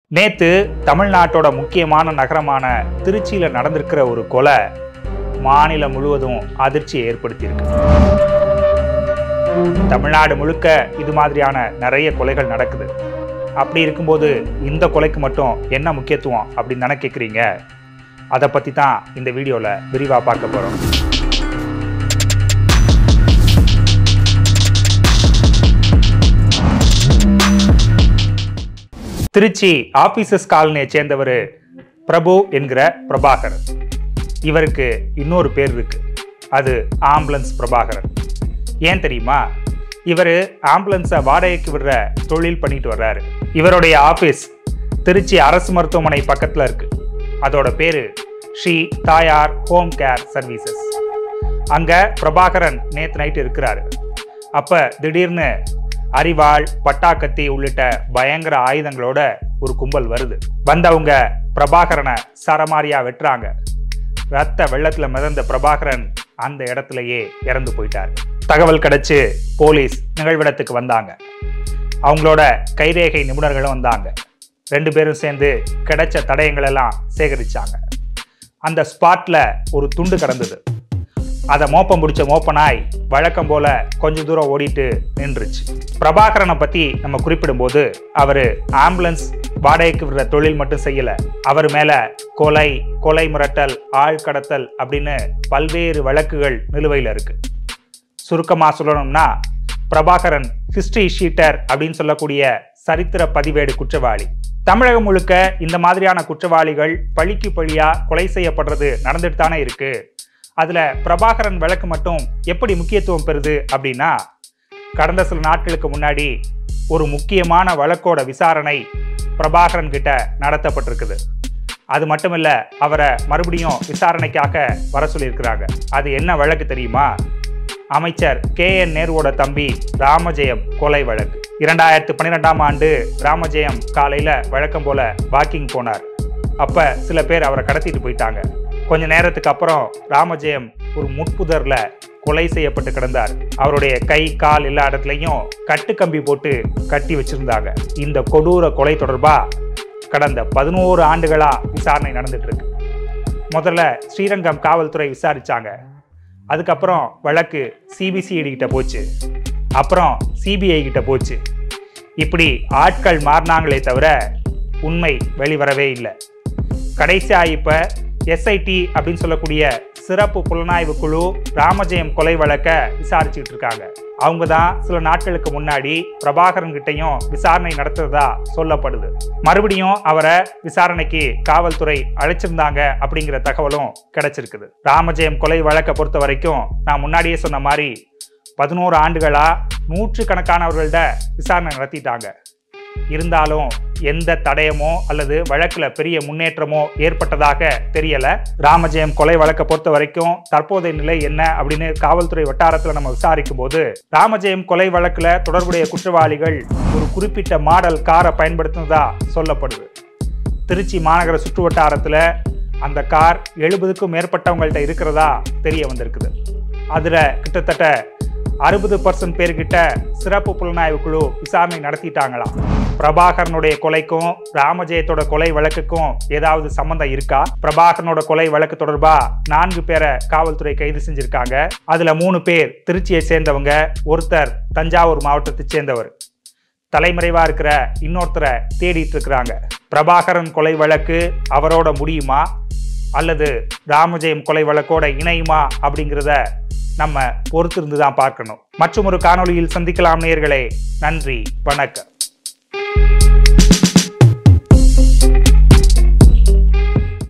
நேத்து தமிழ்நாட்டோட முக்கியமான நகரமான திருச்சியில நடந்திருக்கிற ஒரு கொலை மாநிலம் முழுவதும் அதிர்ச்சியை ஏற்படுத்தியிருக்கு தமிழ்நாடு முழுக்க இது மாதிரியான நிறைய கொலைகள் நடக்குது அப்படி இருக்கும்போது இந்த கொலைக்கு மட்டும் என்ன முக்கியத்துவம் அப்படின்னு தானே கேட்குறீங்க அதை பற்றி தான் இந்த வீடியோவில் விரிவாக பார்க்க போகிறோம் திருச்சி ஆபீசஸ் காலனியை சேர்ந்தவர் பிரபு என்கிற பிரபாகரன் இவருக்கு இன்னொரு பேர் இருக்கு அது ஆம்புலன்ஸ் பிரபாகரன் ஏன் தெரியுமா இவர் ஆம்புலன்ஸை வாடகைக்கு விடுற தொழில் பண்ணிட்டு வர்றாரு இவருடைய ஆபீஸ் திருச்சி அரசு மருத்துவமனை பக்கத்தில் இருக்கு அதோட பேரு ஸ்ரீ தாயார் ஹோம் கேர் சர்வீசஸ் அங்க பிரபாகரன் நேத்து நைட்டு இருக்கிறாரு அப்ப திடீர்னு அரிவாள் பட்டாக்கத்தி உள்ளிட்ட பயங்கர ஆயுதங்களோட ஒரு கும்பல் வருது வந்தவங்க பிரபாகரனை சரமாரியா வெட்டுறாங்க ரத்த வெள்ளத்துல மிதந்த பிரபாகரன் அந்த இடத்துலயே இறந்து போயிட்டார் தகவல் கிடைச்சு போலீஸ் நிகழ்விடத்துக்கு வந்தாங்க அவங்களோட கைரேகை நிபுணர்களும் வந்தாங்க ரெண்டு பேரும் சேர்ந்து கிடைச்ச தடயங்கள் எல்லாம் சேகரிச்சாங்க அந்த ஸ்பாட்ல ஒரு துண்டு கிடந்தது அதை மோப்பம் பிடிச்ச மோப்ப நாய் வழக்கம் போல கொஞ்ச தூரம் ஓடிட்டு நின்றுச்சு பிரபாகரனை பத்தி நம்ம குறிப்பிடும்போது அவர் ஆம்புலன்ஸ் வாடகைக்கு விடுற தொழில் மட்டும் செய்யல அவர் மேல கொலை கொலை மிரட்டல் ஆள் கடத்தல் அப்படின்னு பல்வேறு வழக்குகள் நிலுவையில் இருக்கு சுருக்கமா சொல்லணும்னா பிரபாகரன் ஹிஸ்டரி ஷீட்டர் அப்படின்னு சொல்லக்கூடிய சரித்திர பதிவேடு குற்றவாளி தமிழகம் முழுக்க இந்த மாதிரியான குற்றவாளிகள் பழிக்கு பழியா கொலை செய்யப்படுறது நடந்துட்டு தானே இருக்கு அதுல பிரபாகரன் வழக்கு மட்டும் எப்படி முக்கியத்துவம் பெறுது அப்படின்னா கடந்த சில நாட்களுக்கு முன்னாடி ஒரு முக்கியமான வழக்கோட விசாரணை பிரபாகரன் கிட்ட நடத்தப்பட்டிருக்குது அது மட்டும் இல்ல அவரை மறுபடியும் விசாரணைக்காக வர சொல்லியிருக்கிறாங்க அது என்ன வழக்கு தெரியுமா அமைச்சர் கே என் நேருவோட தம்பி ராமஜெயம் கொலை வழக்கு இரண்டாயிரத்து பன்னிரெண்டாம் ஆண்டு ராமஜெயம் காலையில வழக்கம் போல வாக்கிங் போனார் அப்ப சில பேர் அவரை கடத்திட்டு போயிட்டாங்க கொஞ்ச நேரத்துக்கு அப்புறம் ராமஜெயம் ஒரு முட்புதர்ல கொலை செய்யப்பட்டு கிடந்தார் அவருடைய கை கால் எல்லா இடத்துலையும் கட்டு கம்பி போட்டு கட்டி வச்சிருந்தாங்க இந்த கொடூர கொலை தொடர்பா கடந்த பதினோரு ஆண்டுகளா விசாரணை நடந்துட்டு இருக்கு முதல்ல ஸ்ரீரங்கம் காவல்துறை விசாரிச்சாங்க அதுக்கப்புறம் வழக்கு சிபிசிஐடி கிட்ட போச்சு அப்புறம் சிபிஐ கிட்ட போச்சு இப்படி ஆட்கள் மாறினாங்களே தவிர உண்மை வெளிவரவே இல்லை கடைசியா இப்ப எஸ்ஐடி அப்படின்னு சொல்லக்கூடிய சிறப்பு புலனாய்வு குழு ராமஜெயம் கொலை வழக்க விசாரிச்சுட்டு இருக்காங்க அவங்க தான் சில நாட்களுக்கு முன்னாடி பிரபாகரன் கிட்டையும் விசாரணை நடத்துறதா சொல்லப்படுது மறுபடியும் அவரை விசாரணைக்கு காவல்துறை அழைச்சிருந்தாங்க அப்படிங்கிற தகவலும் கிடைச்சிருக்குது ராமஜெயம் கொலை வழக்கை பொறுத்த வரைக்கும் நான் முன்னாடியே சொன்ன மாதிரி பதினோரு ஆண்டுகளா நூற்று கணக்கானவர்கள்ட விசாரணை நடத்திட்டாங்க இருந்தாலும் எந்த தடயமோ அல்லது வழக்குல பெரிய முன்னேற்றமோ ஏற்பட்டதாக தெரியல ராமஜெயம் கொலை வழக்கை பொறுத்த வரைக்கும் தற்போதைய நிலை என்ன அப்படின்னு காவல்துறை வட்டாரத்துல நம்ம விசாரிக்கும் போது ராமஜெயம் கொலை வழக்குல தொடர்புடைய குற்றவாளிகள் ஒரு குறிப்பிட்ட மாடல் காரை பயன்படுத்தினதா சொல்லப்படுது திருச்சி மாநகர சுற்று வட்டாரத்துல அந்த கார் எழுபதுக்கும் மேற்பட்டவங்கள்ட்ட இருக்கிறதா தெரிய வந்திருக்குது அதுல கிட்டத்தட்ட அறுபது பர்சன்ட் பேர்கிட்ட சிறப்பு புலனாய்வு குழு விசாரணை நடத்திட்டாங்களாம் பிரபாகரனுடைய கொலைக்கும் ராமஜெயத்தோட கொலை வழக்குக்கும் ஏதாவது சம்பந்தம் இருக்கா பிரபாகரனோட கொலை வழக்கு தொடர்பா நான்கு பேரை காவல்துறை கைது செஞ்சிருக்காங்க அதுல மூணு பேர் திருச்சியை சேர்ந்தவங்க ஒருத்தர் தஞ்சாவூர் மாவட்டத்தை சேர்ந்தவர் தலைமறைவா இருக்கிற இன்னொருத்தரை தேடிட்டு இருக்கிறாங்க பிரபாகரன் கொலை வழக்கு அவரோட முடியுமா அல்லது ராமஜெயம் கொலை வழக்கோட இணையுமா அப்படிங்கிறத நம்ம பொறுத்திருந்து தான் பார்க்கணும் மற்றும் ஒரு காணொளியில் சந்திக்கலாம் நேயர்களே நன்றி வணக்கம்